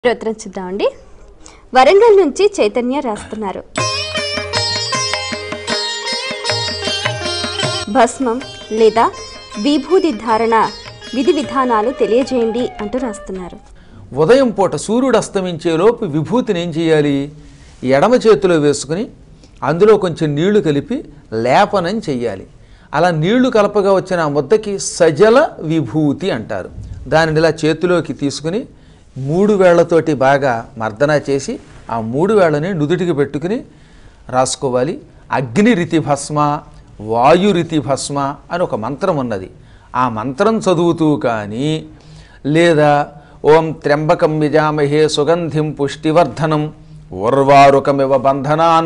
ఉత్తరం చూద్దామండి వరంగల్ నుంచి చైతన్య రాస్తున్నారు భస్మం లేదా విభూది ధారణ విధి విధానాలు తెలియజేయండి అంటూ రాస్తున్నారు ఉదయం పూట సూర్యుడు అస్తమించేలోపు విభూతిని ఏం చేయాలి ఎడమ చేతిలో వేసుకుని అందులో కొంచెం నీళ్లు కలిపి లేపనం చెయ్యాలి అలా నీళ్లు కలపగా వచ్చిన ఆ ముద్దకి సజల విభూతి అంటారు దానిని ఇలా చేతిలోకి తీసుకుని మూడు వేళ్లతోటి బాగా మర్దన చేసి ఆ మూడు వేళ్ళని నుదుటికి పెట్టుకుని రాసుకోవాలి అగ్ని రితి భస్మ వాయు రితి భస్మ అని ఒక మంత్రం ఉన్నది ఆ మంత్రం చదువుతూ కానీ లేదా ఓం త్ర్యంబకం విజామహే సుగంధిం పుష్టివర్ధనం ఉర్వారుకమివ బంధనాన్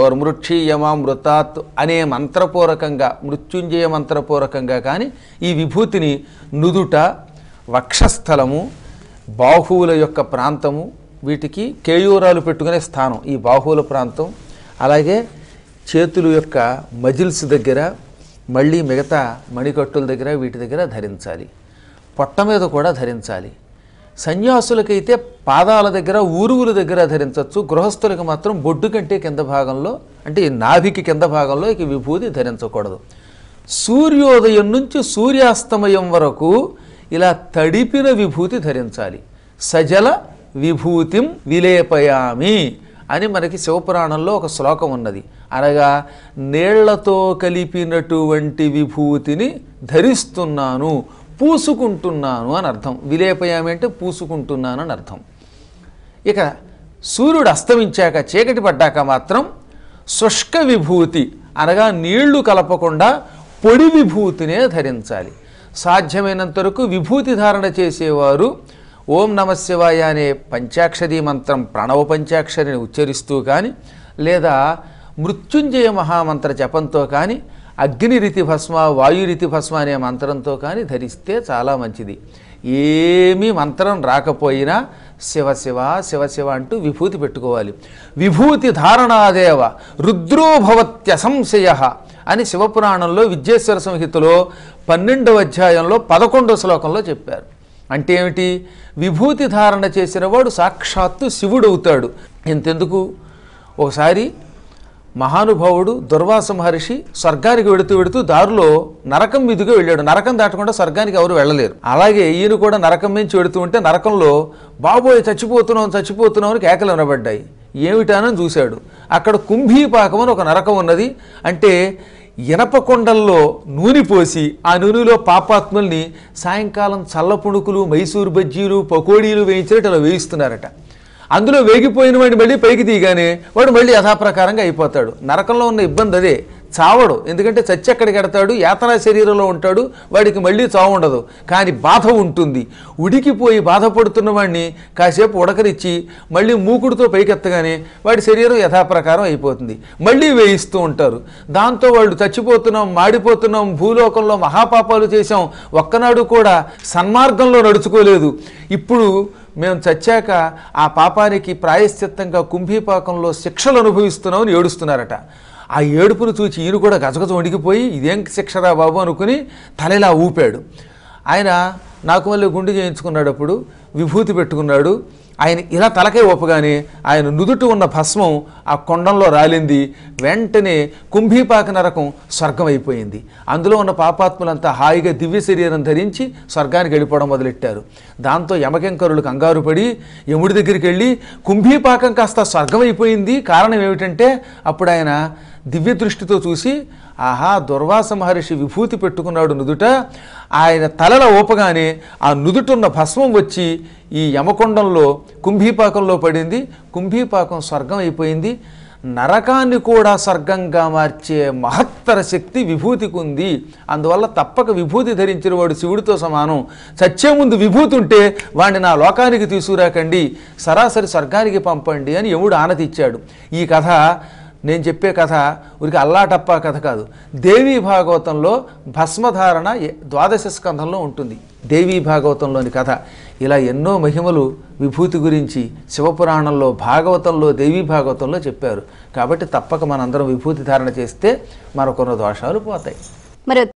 మృత్యోర్మృక్షీయమామృతాత్ అనే మంత్రపూర్వకంగా మృత్యుంజయ మంత్రపూర్వకంగా కానీ ఈ విభూతిని నుదుట వక్షస్థలము బాహువుల యొక్క ప్రాంతము వీటికి కేయూరాలు పెట్టుకునే స్థానం ఈ బాహువుల ప్రాంతం అలాగే చేతుల యొక్క మజిల్స్ దగ్గర మళ్ళీ మిగతా మణికట్టుల దగ్గర వీటి దగ్గర ధరించాలి పొట్ట మీద కూడా ధరించాలి సన్యాసులకైతే పాదాల దగ్గర ఊరువుల దగ్గర ధరించవచ్చు గృహస్థులకు మాత్రం బొడ్డు కంటే కింద భాగంలో అంటే ఈ నాభికి కింద భాగంలో ఇక విభూతి ధరించకూడదు సూర్యోదయం నుంచి సూర్యాస్తమయం వరకు ఇలా తడిపిన విభూతి ధరించాలి సజల విభూతిం విలేపయామి అని మనకి శివపురాణంలో ఒక శ్లోకం ఉన్నది అనగా నీళ్లతో కలిపినటువంటి విభూతిని ధరిస్తున్నాను పూసుకుంటున్నాను అని అర్థం విలేపయామి అంటే పూసుకుంటున్నాను అని అర్థం ఇక సూర్యుడు అస్తమించాక చీకటి పడ్డాక మాత్రం శుష్క విభూతి అనగా నీళ్లు కలపకుండా పొడి విభూతినే ధరించాలి సాధ్యమైనంత వరకు విభూతి ధారణ చేసేవారు ఓం నమ శివాయ అనే పంచాక్షరీ మంత్రం ప్రణవ పంచాక్షరిని ఉచ్చరిస్తూ కానీ లేదా మృత్యుంజయ మహామంత్ర జపంతో కానీ అగ్ని రీతి భస్మ వాయు రీతి భస్మ అనే మంత్రంతో కానీ ధరిస్తే చాలా మంచిది ఏమీ మంత్రం రాకపోయినా శివ శివ శివ శివ అంటూ విభూతి పెట్టుకోవాలి విభూతి ధారణాదేవ రుద్రోభవత్య సంశయ అని శివపురాణంలో విద్యేశ్వర సంహితలో పన్నెండవ అధ్యాయంలో పదకొండవ శ్లోకంలో చెప్పారు అంటే ఏమిటి విభూతి ధారణ చేసిన వాడు సాక్షాత్తు శివుడవుతాడు ఇంతెందుకు ఒకసారి మహానుభావుడు దుర్వాస మహర్షి స్వర్గానికి వెడుతూ వెడుతూ దారిలో నరకం మీదుగా వెళ్ళాడు నరకం దాటకుండా స్వర్గానికి ఎవరు వెళ్ళలేరు అలాగే ఈయన కూడా నరకం నుంచి వెడుతూ ఉంటే నరకంలో బాబోయ్ చచ్చిపోతున్నాం చచ్చిపోతున్నాం అని కేకలు వినబడ్డాయి ఏమిటానని చూశాడు అక్కడ కుంభీపాకం అని ఒక నరకం ఉన్నది అంటే ఇనప కొండల్లో నూనె పోసి ఆ నూనెలో పాపాత్ముల్ని సాయంకాలం చల్ల పుణుకులు మైసూరు బజ్జీలు పకోడీలు వేయించినట్టు అలా వేయిస్తున్నారట అందులో వేగిపోయిన వాడిని మళ్ళీ పైకి తీయగానే వాడు మళ్ళీ యథాప్రకారంగా అయిపోతాడు నరకంలో ఉన్న ఇబ్బంది అదే చావడు ఎందుకంటే చచ్చి ఎక్కడికి ఎడతాడు యాతనా శరీరంలో ఉంటాడు వాడికి మళ్ళీ చావు ఉండదు కానీ బాధ ఉంటుంది ఉడికిపోయి బాధపడుతున్న వాడిని కాసేపు ఉడకరిచ్చి మళ్ళీ మూకుడుతో పైకెత్తగానే వాడి శరీరం యథాప్రకారం అయిపోతుంది మళ్ళీ వేయిస్తూ ఉంటారు దాంతో వాళ్ళు చచ్చిపోతున్నాం మాడిపోతున్నాం భూలోకంలో మహాపాపాలు చేశాం ఒక్కనాడు కూడా సన్మార్గంలో నడుచుకోలేదు ఇప్పుడు మేము చచ్చాక ఆ పాపానికి ప్రాయశ్చిత్తంగా కుంభీపాకంలో శిక్షలు అనుభవిస్తున్నామని ఏడుస్తున్నారట ఆ ఏడుపును చూచి ఈయన కూడా గజగజ వణికిపోయి ఇదేం శిక్షరా బాబు అనుకుని తలలా ఊపాడు ఆయన నాకు మళ్ళీ గుండు చేయించుకున్నాడు అప్పుడు విభూతి పెట్టుకున్నాడు ఆయన ఇలా తలకై ఊపగానే ఆయన నుదుట ఉన్న భస్మం ఆ కొండంలో రాలింది వెంటనే కుంభీపాక నరకం స్వర్గం అయిపోయింది అందులో ఉన్న పాపాత్ములంతా హాయిగా దివ్య శరీరం ధరించి స్వర్గానికి వెళ్ళిపోవడం మొదలెట్టారు దాంతో యమకెంకరులు కంగారు పడి యముడి దగ్గరికి వెళ్ళి కుంభీపాకం కాస్త స్వర్గం అయిపోయింది కారణం ఏమిటంటే అప్పుడు ఆయన దివ్య దృష్టితో చూసి ఆహా దుర్వాస మహర్షి విభూతి పెట్టుకున్నాడు నుదుట ఆయన తలల ఊపగానే ఆ నుదుటున్న భస్మం వచ్చి ఈ యమకొండంలో కుంభీపాకంలో పడింది కుంభీపాకం స్వర్గం అయిపోయింది నరకాన్ని కూడా స్వర్గంగా మార్చే మహత్తర శక్తి విభూతికి ఉంది అందువల్ల తప్పక విభూతి ధరించిన వాడు శివుడితో సమానం చచ్చే ముందు విభూతి ఉంటే వాడిని నా లోకానికి తీసుకురాకండి సరాసరి స్వర్గానికి పంపండి అని యముడు ఆనతిచ్చాడు ఈ కథ నేను చెప్పే కథ ఉరికి అల్లాటప్ప కథ కాదు దేవీ భాగవతంలో భస్మధారణ ఎ- ద్వాదశ స్కంధంలో ఉంటుంది దేవీ భాగవతంలోని కథ ఇలా ఎన్నో మహిమలు విభూతి గురించి శివపురాణంలో భాగవతంలో దేవీ భాగవతంలో చెప్పారు కాబట్టి తప్పక మనందరం విభూతి ధారణ చేస్తే మనకున్న దోషాలు పోతాయి మరి